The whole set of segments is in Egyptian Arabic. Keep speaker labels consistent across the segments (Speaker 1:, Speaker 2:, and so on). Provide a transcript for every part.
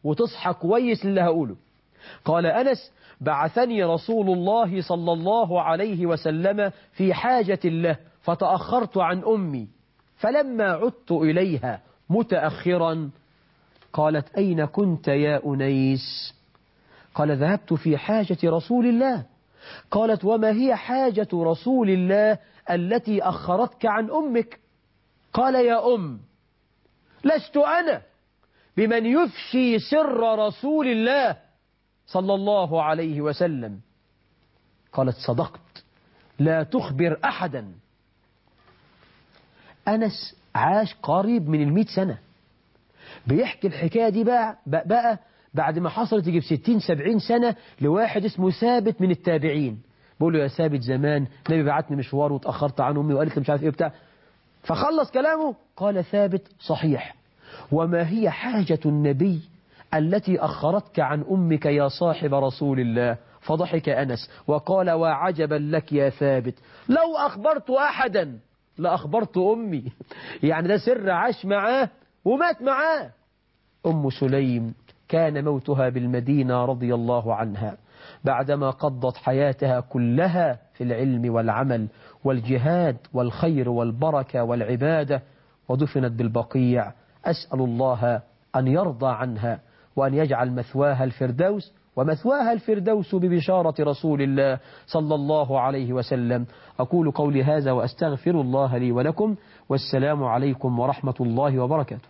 Speaker 1: وتصحى كويس اللي هقوله قال أنس بعثني رسول الله صلى الله عليه وسلم في حاجة له فتأخرت عن أمي فلما عدت إليها متأخرا قالت أين كنت يا أنيس قال ذهبت في حاجة رسول الله قالت وما هي حاجة رسول الله التي أخرتك عن أمك قال يا أم لست أنا بمن يفشي سر رسول الله صلى الله عليه وسلم قالت صدقت لا تخبر أحدا أنس عاش قريب من المئة سنة بيحكي الحكاية دي بقى, بقى بعد ما حصلت يجيب ستين سبعين سنة لواحد اسمه ثابت من التابعين بقول له يا ثابت زمان نبي بعتني مشوار وتأخرت عن أمي وقالت لي مش عارف إيه بتاع فخلص كلامه قال ثابت صحيح وما هي حاجة النبي التي أخرتك عن أمك يا صاحب رسول الله فضحك أنس وقال وعجبا لك يا ثابت لو أخبرت أحدا لأخبرت أمي يعني ده سر عاش معاه ومات معاه أم سليم كان موتها بالمدينة رضي الله عنها بعدما قضت حياتها كلها في العلم والعمل والجهاد والخير والبركة والعبادة ودفنت بالبقيع أسأل الله أن يرضى عنها وأن يجعل مثواها الفردوس ومثواها الفردوس ببشارة رسول الله صلى الله عليه وسلم أقول قولي هذا وأستغفر الله لي ولكم والسلام عليكم ورحمة الله وبركاته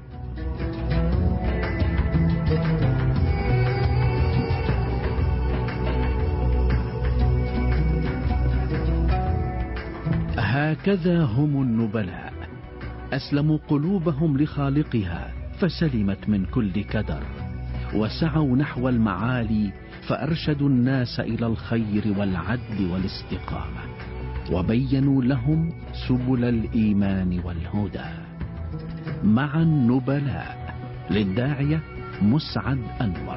Speaker 2: هكذا هم النبلاء أسلموا قلوبهم لخالقها فسلمت من كل كدر وسعوا نحو المعالي فأرشدوا الناس إلى الخير والعدل والاستقامة وبينوا لهم سبل الإيمان والهدى مع النبلاء للداعية مسعد أنور